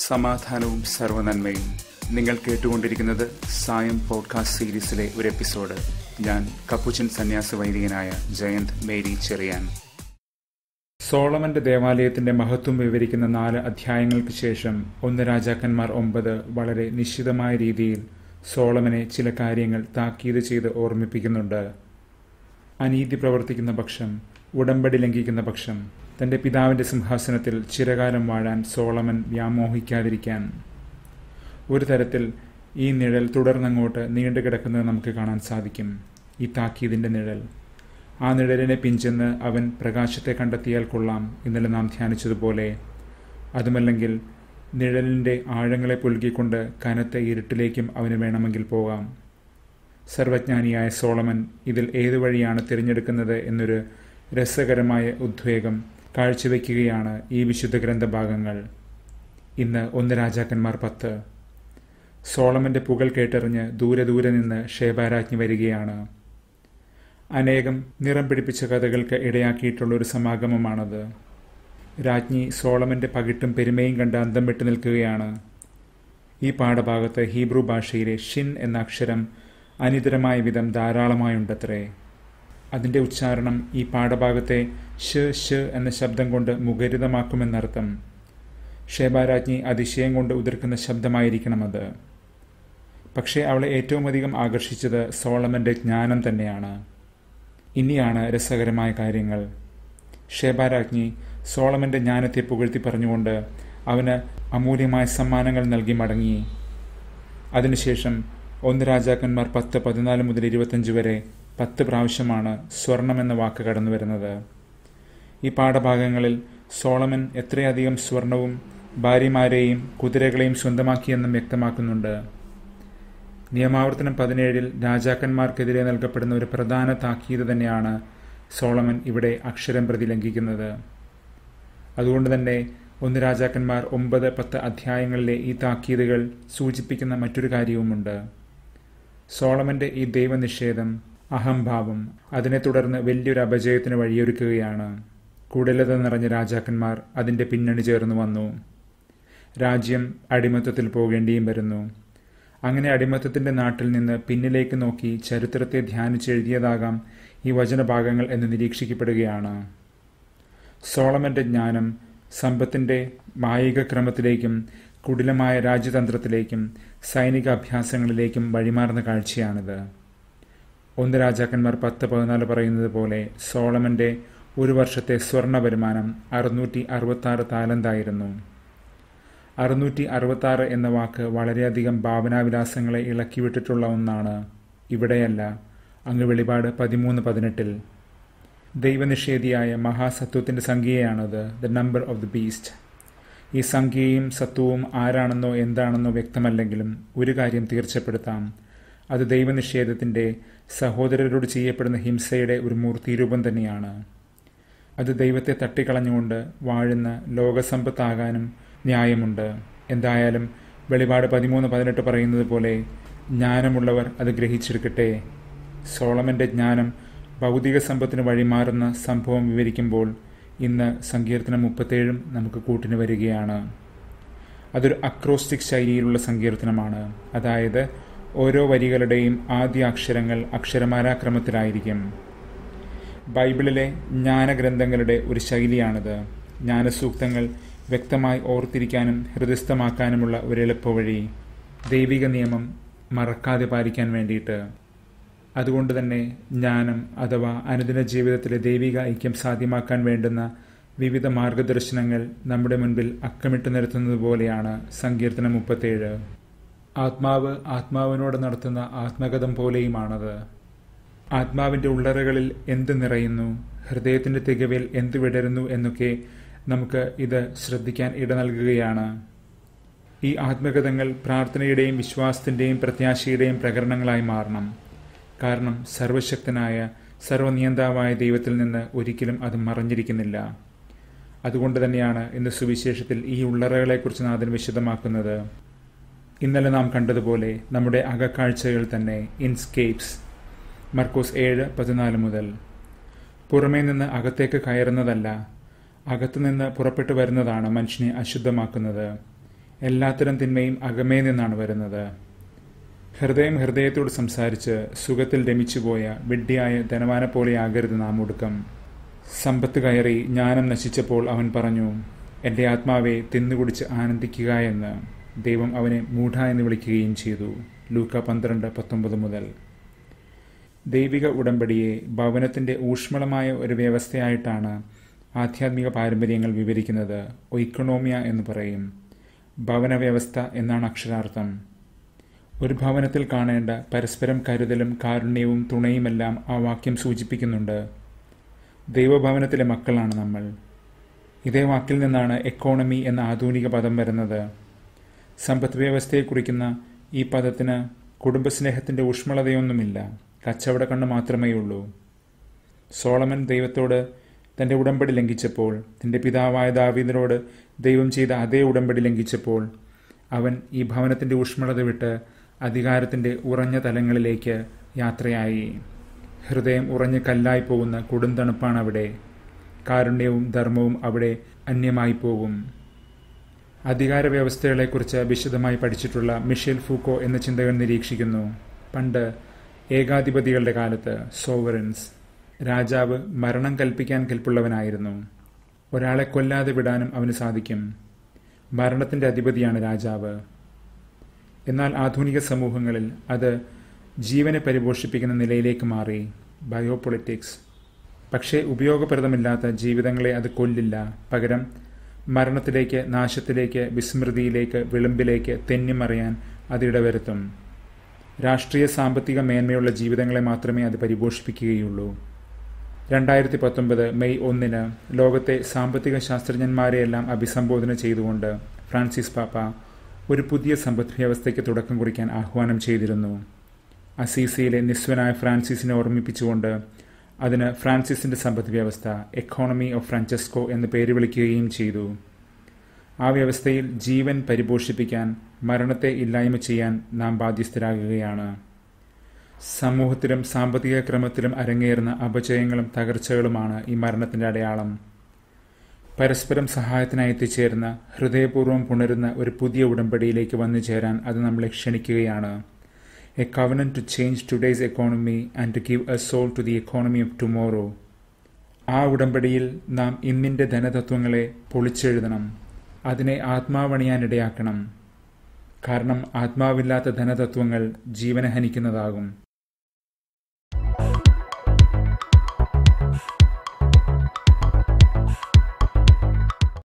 സമാധാനവും സർവനന്മയും നിങ്ങൾ കേട്ടുകൊണ്ടിരിക്കുന്നത് സായം പോഡ്കാസ്റ്റ് സീരീസിലെ ഒരു എപ്പിസോഡ് ഞാൻ കപ്പുച്ചൻ സന്യാസ വൈദികനായ ജയന്ത് മേരി ചെറിയാൻ സോളമന്റെ ദേവാലയത്തിന്റെ മഹത്വം വിവരിക്കുന്ന നാല് അധ്യായങ്ങൾക്ക് ശേഷം ഒന്ന് രാജാക്കന്മാർ ഒമ്പത് വളരെ നിശ്ചിതമായ രീതിയിൽ സോളമനെ ചില കാര്യങ്ങൾ താക്കീത് ചെയ്ത് ഓർമ്മിപ്പിക്കുന്നുണ്ട് അനീതി പ്രവർത്തിക്കുന്ന പക്ഷം ഉടമ്പടി ലംഘിക്കുന്ന പക്ഷം തന്റെ പിതാവിന്റെ സിംഹാസനത്തിൽ ചിരകാലം വാഴാൻ സോളമൻ വ്യാമോഹിക്കാതിരിക്കാൻ ഒരു തരത്തിൽ ഈ നിഴൽ തുടർന്നങ്ങോട്ട് നീണ്ടുകിടക്കുന്നത് നമുക്ക് കാണാൻ സാധിക്കും ഈ താക്കീതിന്റെ നിഴൽ ആ നിഴലിനെ പിഞ്ചെന്ന് അവൻ പ്രകാശത്തെ കണ്ടെത്തിയാൽ കൊള്ളാം ഇന്നലെ നാം ധ്യാനിച്ചതുപോലെ അതുമല്ലെങ്കിൽ നിഴലിൻ്റെ ആഴങ്ങളെ പുൽകിക്കൊണ്ട് കനത്ത ഇരുട്ടിലേക്കും അവന് വേണമെങ്കിൽ പോകാം സർവജ്ഞാനിയായ സോളമൻ ഇതിൽ ഏതു വഴിയാണ് തിരഞ്ഞെടുക്കുന്നത് എന്നൊരു രസകരമായ ഉദ്വേഗം കാഴ്ചവെക്കുകയാണ് ഈ വിശുദ്ധ ഗ്രന്ഥഭാഗങ്ങൾ ഇന്ന് ഒന്ന് രാജാക്കന്മാർ പത്ത് സോളമന്റെ പുകൾ കേട്ടറിഞ്ഞ് ദൂരെ ദൂരെ നിന്ന് ഷേബാരാജ്ഞി വരികയാണ് അനേകം നിറം പിടിപ്പിച്ച കഥകൾക്ക് ഇടയാക്കിയിട്ടുള്ള ഒരു സമാഗമമാണത് രാജ്ഞി സോളമന്റെ പകിട്ടും പെരുമയും കണ്ട് അന്തം വിട്ടു നിൽക്കുകയാണ് ഈ പാഠഭാഗത്ത് ഹീബ്രു ഭാഷയിലെ ഷിൻ എന്ന അക്ഷരം അനിതരമായ വിധം ധാരാളമായുണ്ടത്രേ അതിൻ്റെ ഉച്ചാരണം ഈ പാഠഭാഗത്തെ ഷ് ഷ് എന്ന ശബ്ദം കൊണ്ട് മുഖരിതമാക്കുമെന്നർത്ഥം ഷേബാരാജ്ഞി അതിശയം കൊണ്ട് ഉതിർക്കുന്ന ശബ്ദമായിരിക്കണം അത് പക്ഷേ അവളെ ഏറ്റവും അധികം ആകർഷിച്ചത് സോളമന്റെ ജ്ഞാനം തന്നെയാണ് ഇനിയാണ് രസകരമായ കാര്യങ്ങൾ ഷേബാരാജ്ഞി സോളമന്റെ ജ്ഞാനത്തെ പുകഴ്ത്തി പറഞ്ഞുകൊണ്ട് അവന് അമൂല്യമായ സമ്മാനങ്ങൾ നൽകി മടങ്ങി അതിനുശേഷം ഒന്ന് രാജാക്കന്മാർ പത്ത് പതിനാല് മുതൽ ഇരുപത്തഞ്ച് വരെ പത്ത് പ്രാവശ്യമാണ് സ്വർണം എന്ന വാക്ക് കടന്നു വരുന്നത് ഈ പാഠഭാഗങ്ങളിൽ സോളമൻ എത്രയധികം സ്വർണവും ഭാര്യമാരെയും കുതിരകളെയും സ്വന്തമാക്കിയെന്നും വ്യക്തമാക്കുന്നുണ്ട് നിയമാവർത്തനം പതിനേഴിൽ രാജാക്കന്മാർക്കെതിരെ നൽകപ്പെടുന്ന ഒരു പ്രധാന താക്കീത് തന്നെയാണ് സോളമൻ ഇവിടെ അക്ഷരം പ്രതി ലംഘിക്കുന്നത് അതുകൊണ്ട് തന്നെ ഒന്ന് രാജാക്കന്മാർ ഒമ്പത് പത്ത് അധ്യായങ്ങളിലെ ഈ താക്കീതുകൾ സൂചിപ്പിക്കുന്ന മറ്റൊരു കാര്യവുമുണ്ട് സോളമന്റെ ഈ ദൈവനിഷേധം അഹംഭാവം അതിനെ തുടർന്ന് വലിയൊരു അപജയത്തിന് വഴിയൊരുക്കുകയാണ് കുടലത നിറഞ്ഞ രാജാക്കന്മാർ അതിന്റെ പിന്നണി ചേർന്ന് വന്നു രാജ്യം അടിമത്തത്തിൽ പോകേണ്ടിയും വരുന്നു അങ്ങനെ അടിമത്തത്തിന്റെ നാട്ടിൽ നിന്ന് പിന്നിലേക്ക് നോക്കി ചരിത്രത്തെ ധ്യാനിച്ചെഴുതിയതാകാം ഈ വചനഭാഗങ്ങൾ എന്ന് നിരീക്ഷിക്കപ്പെടുകയാണ് സോളമന്റെ ജ്ഞാനം സമ്പത്തിന്റെ മായിക ക്രമത്തിലേക്കും കുടിലമായ രാജ്യതന്ത്രത്തിലേക്കും സൈനിക അഭ്യാസങ്ങളിലേക്കും വഴിമാറുന്ന കാഴ്ചയാണിത് ഒന്ന് രാജാക്കന്മാർ പത്ത് പതിനാല് പറയുന്നത് പോലെ സോളമന്റെ ഒരു വർഷത്തെ സ്വർണ്ണ വരുമാനം അറുന്നൂറ്റി അറുപത്തി ആറ് താലന്തായിരുന്നു അറുന്നൂറ്റി അറുപത്തി ആറ് എന്ന വാക്ക് വളരെയധികം ഭാവനാവിലാസങ്ങളെ ഇളക്കിവിട്ടിട്ടുള്ള ഒന്നാണ് ഇവിടെയല്ല അങ്ങ് വെളിപാട് പതിമൂന്ന് പതിനെട്ടിൽ ദൈവനിഷേധിയായ മഹാസത്വത്തിന്റെ സംഖ്യയാണത് the number of the beast ഈ സംഖ്യയും സത്വവും ആരാണെന്നോ എന്താണെന്നോ വ്യക്തമല്ലെങ്കിലും ഒരു കാര്യം തീർച്ചപ്പെടുത്താം അത് ദൈവനിഷേധത്തിന്റെ സഹോദരരോട് ചെയ്യപ്പെടുന്ന ഹിംസയുടെ ഒരു മൂർത്തിരൂപം തന്നെയാണ് അത് ദൈവത്തെ തട്ടിക്കളഞ്ഞുകൊണ്ട് വാഴുന്ന ലോകസമ്പത്താകാനും ന്യായമുണ്ട് എന്തായാലും വെളിപാട് പതിമൂന്ന് പതിനെട്ട് പറയുന്നത് പോലെ ജ്ഞാനമുള്ളവർ അത് ഗ്രഹിച്ചെടുക്കട്ടെ സോളമന്റെ ജ്ഞാനം ഭൗതിക സമ്പത്തിന് വഴിമാറുന്ന സംഭവം വിവരിക്കുമ്പോൾ ഇന്ന് സങ്കീർത്തനം മുപ്പത്തേഴും നമുക്ക് കൂട്ടിന് വരികയാണ് അതൊരു അക്രോസ്റ്റിക് ശൈലിയിലുള്ള സങ്കീർത്തനമാണ് അതായത് ഓരോ വരികളുടെയും ആദ്യ അക്ഷരങ്ങൾ അക്ഷരമാലാക്രമത്തിലായിരിക്കും ബൈബിളിലെ ജ്ഞാനഗ്രന്ഥങ്ങളുടെ ഒരു ശൈലിയാണിത് ജ്ഞാനസൂക്തങ്ങൾ വ്യക്തമായി ഓർത്തിരിക്കാനും ഹൃദയസ്ഥമാക്കാനുമുള്ള ഒരു എളുപ്പവഴി ദൈവിക നിയമം മറക്കാതെ പാലിക്കാൻ വേണ്ടിയിട്ട് അതുകൊണ്ട് തന്നെ ജ്ഞാനം അഥവാ അനുദിന ജീവിതത്തിലെ ദൈവിക ഐക്യം സാധ്യമാക്കാൻ വേണ്ടുന്ന വിവിധ മാർഗദർശനങ്ങൾ നമ്മുടെ മുൻപിൽ അക്കമിട്ട് നിരത്തുന്നത് പോലെയാണ് സങ്കീർത്തനം മുപ്പത്തേഴ് ആത്മാവ് ആത്മാവിനോട് നടത്തുന്ന ആത്മകഥം പോലെയുമാണത് ആത്മാവിന്റെ ഉള്ളറകളിൽ എന്ത് നിറയുന്നു ഹൃദയത്തിന്റെ തികവിൽ എന്ത് വിടരുന്നു എന്നൊക്കെ നമുക്ക് ഇത് ശ്രദ്ധിക്കാൻ ഇട നൽകുകയാണ് ഈ ആത്മകഥങ്ങൾ പ്രാർത്ഥനയുടെയും വിശ്വാസത്തിന്റെയും പ്രത്യാശയുടെയും പ്രകരണങ്ങളായി മാറണം കാരണം സർവശക്തനായ സർവനിയന്താവായ ദൈവത്തിൽ നിന്ന് ഒരിക്കലും അത് മറഞ്ഞിരിക്കുന്നില്ല അതുകൊണ്ട് തന്നെയാണ് ഇന്ന് സുവിശേഷത്തിൽ ഈ ഉള്ളറകളെക്കുറിച്ച് നാഥൻ വിശദമാക്കുന്നത് ഇന്നലെ നാം കണ്ടതുപോലെ നമ്മുടെ അകക്കാഴ്ചകൾ തന്നെ ഇൻസ്കേപ്സ് മർക്കോസ് ഏഴ് പതിനാല് മുതൽ പുറമേ നിന്ന് അകത്തേക്ക് കയറുന്നതല്ല അകത്തുനിന്ന് പുറപ്പെട്ടു വരുന്നതാണ് മനുഷ്യനെ അശുദ്ധമാക്കുന്നത് എല്ലാത്തരം തിന്മയും അകമേ നിന്നാണ് വരുന്നത് ഹൃദയം ഹൃദയത്തോട് സംസാരിച്ച് സുഖത്തിൽ രമിച്ചുപോയ വിഡ്ഢിയായ ധനവാനെ പോലെയാകരുത് നാം ഒടുക്കം സമ്പത്ത് കയറി ജ്ഞാനം നശിച്ചപ്പോൾ അവൻ പറഞ്ഞു എൻ്റെ ആത്മാവെ തിന്നുകുടിച്ച് ആനന്ദിക്കുക എന്ന് ദൈവം അവനെ മൂഢ എന്ന് വിളിക്കുകയും ചെയ്തു ലൂക്ക പന്ത്രണ്ട് പത്തൊമ്പത് മുതൽ ദൈവിക ഉടമ്പടിയെ ഭവനത്തിൻ്റെ ഊഷ്മളമായ ഒരു വ്യവസ്ഥയായിട്ടാണ് ആധ്യാത്മിക പാരമ്പര്യങ്ങൾ വിവരിക്കുന്നത് ഒയിക്കണോമിയ എന്ന് പറയും ഭവന വ്യവസ്ഥ എന്നാണ് അക്ഷരാർത്ഥം ഒരു ഭവനത്തിൽ കാണേണ്ട പരസ്പരം കരുതലും കാരുണ്യവും തുണയുമെല്ലാം ആ വാക്യം സൂചിപ്പിക്കുന്നുണ്ട് ദൈവഭവനത്തിലെ മക്കളാണ് നമ്മൾ ഇതേ വാക്കിൽ നിന്നാണ് എക്കോണമി എന്ന ആധുനിക പദം വരുന്നത് സമ്പദ് വ്യവസ്ഥയെ കുറിക്കുന്ന ഈ പദത്തിന് കുടുംബസ്നേഹത്തിൻ്റെ ഊഷ്മളതയൊന്നുമില്ല കച്ചവട കണ്ണ് മാത്രമേ ഉള്ളൂ സോളമൻ ദൈവത്തോട് തൻ്റെ ഉടമ്പടി ലംഘിച്ചപ്പോൾ തൻ്റെ പിതാവായ ദാവീദിനോട് ദൈവം ചെയ്ത അതേ ഉടമ്പടി ലംഘിച്ചപ്പോൾ അവൻ ഈ ഭവനത്തിൻ്റെ ഊഷ്മളത വിട്ട് അധികാരത്തിൻ്റെ ഉറഞ്ഞ തലങ്ങളിലേക്ക് യാത്രയായി ഹൃദയം ഉറഞ്ഞ് കല്ലായി പോകുന്ന കൊടുന്തണുപ്പാണ് അവിടെ കാരുണ്യവും ധർമ്മവും അവിടെ അന്യമായി പോകും അധികാര വ്യവസ്ഥകളെക്കുറിച്ച് വിശദമായി പഠിച്ചിട്ടുള്ള മിഷേൽ ഫൂക്കോ എന്ന ചിന്തകൻ നിരീക്ഷിക്കുന്നു പണ്ട് ഏകാധിപതികളുടെ കാലത്ത് സോവറൻസ് രാജാവ് മരണം കൽപ്പിക്കാൻ കെൽപ്പുള്ളവനായിരുന്നു ഒരാളെ കൊല്ലാതെ വിടാനും അവന് സാധിക്കും മരണത്തിൻ്റെ അധിപതിയാണ് രാജാവ് എന്നാൽ ആധുനിക സമൂഹങ്ങളിൽ അത് ജീവനെ പരിപോഷിപ്പിക്കുന്ന നിലയിലേക്ക് മാറി ബയോപൊളിറ്റിക്സ് പക്ഷേ ഉപയോഗപ്രദമില്ലാത്ത ജീവിതങ്ങളെ അത് കൊല്ലില്ല പകരം മരണത്തിലേക്ക് നാശത്തിലേക്ക് വിസ്മൃതിയിലേക്ക് വിളിമ്പിലേക്ക് തെന്നിമറിയാൻ അത് ഇടവരുത്തും രാഷ്ട്രീയ സാമ്പത്തിക മേന്മയുള്ള ജീവിതങ്ങളെ മാത്രമേ അത് പരിപോഷിപ്പിക്കുകയുള്ളൂ രണ്ടായിരത്തി പത്തൊമ്പത് മെയ് ഒന്നിന് ലോകത്തെ സാമ്പത്തിക ശാസ്ത്രജ്ഞന്മാരെയെല്ലാം അഭിസംബോധന ചെയ്തുകൊണ്ട് ഫ്രാൻസിസ് പാപ്പ ഒരു പുതിയ സമ്പദ് വ്യവസ്ഥയ്ക്ക് തുടക്കം കുറിക്കാൻ ആഹ്വാനം ചെയ്തിരുന്നു അസീസിയിലെ നിസ്വനായ ഫ്രാൻസിസിനെ ഓർമ്മിപ്പിച്ചുകൊണ്ട് അതിന് ഫ്രാൻസിസിന്റെ സമ്പദ് വ്യവസ്ഥ എക്കോണമി ഓഫ് ഫ്രാൻചെസ്കോ എന്ന് പേര് വിളിക്കുകയും ചെയ്തു ആ വ്യവസ്ഥയിൽ ജീവൻ പരിപോഷിപ്പിക്കാൻ മരണത്തെ ഇല്ലായ്മ ചെയ്യാൻ നാം ബാധ്യസ്ഥരാകുകയാണ് സമൂഹത്തിലും സാമ്പത്തിക ക്രമത്തിലും അരങ്ങേറുന്ന അപജയങ്ങളും തകർച്ചകളുമാണ് ഈ മരണത്തിന്റെ അടയാളം പരസ്പരം സഹായത്തിനായി എത്തിച്ചേരുന്ന ഹൃദയപൂർവ്വം പുണരുന്ന ഒരു പുതിയ ഉടമ്പടിയിലേക്ക് വന്നു ചേരാൻ അത് നമ്മളെ ക്ഷണിക്കുകയാണ് a covenant to change today's economy and to give a soul to the economy of tomorrow ആ ഉടമ്പടിയിൽ നാം ഇന്നിൻ്റെ ധനതത്വങ്ങളെ പൊളിച്ചെഴുതണം അതിനെ ആത്മാവണിയാനിടയാക്കണം കാരണം ആത്മാവില്ലാത്ത ധനതത്വങ്ങൾ ജീവനെ ഹനിക്കുന്നതാകും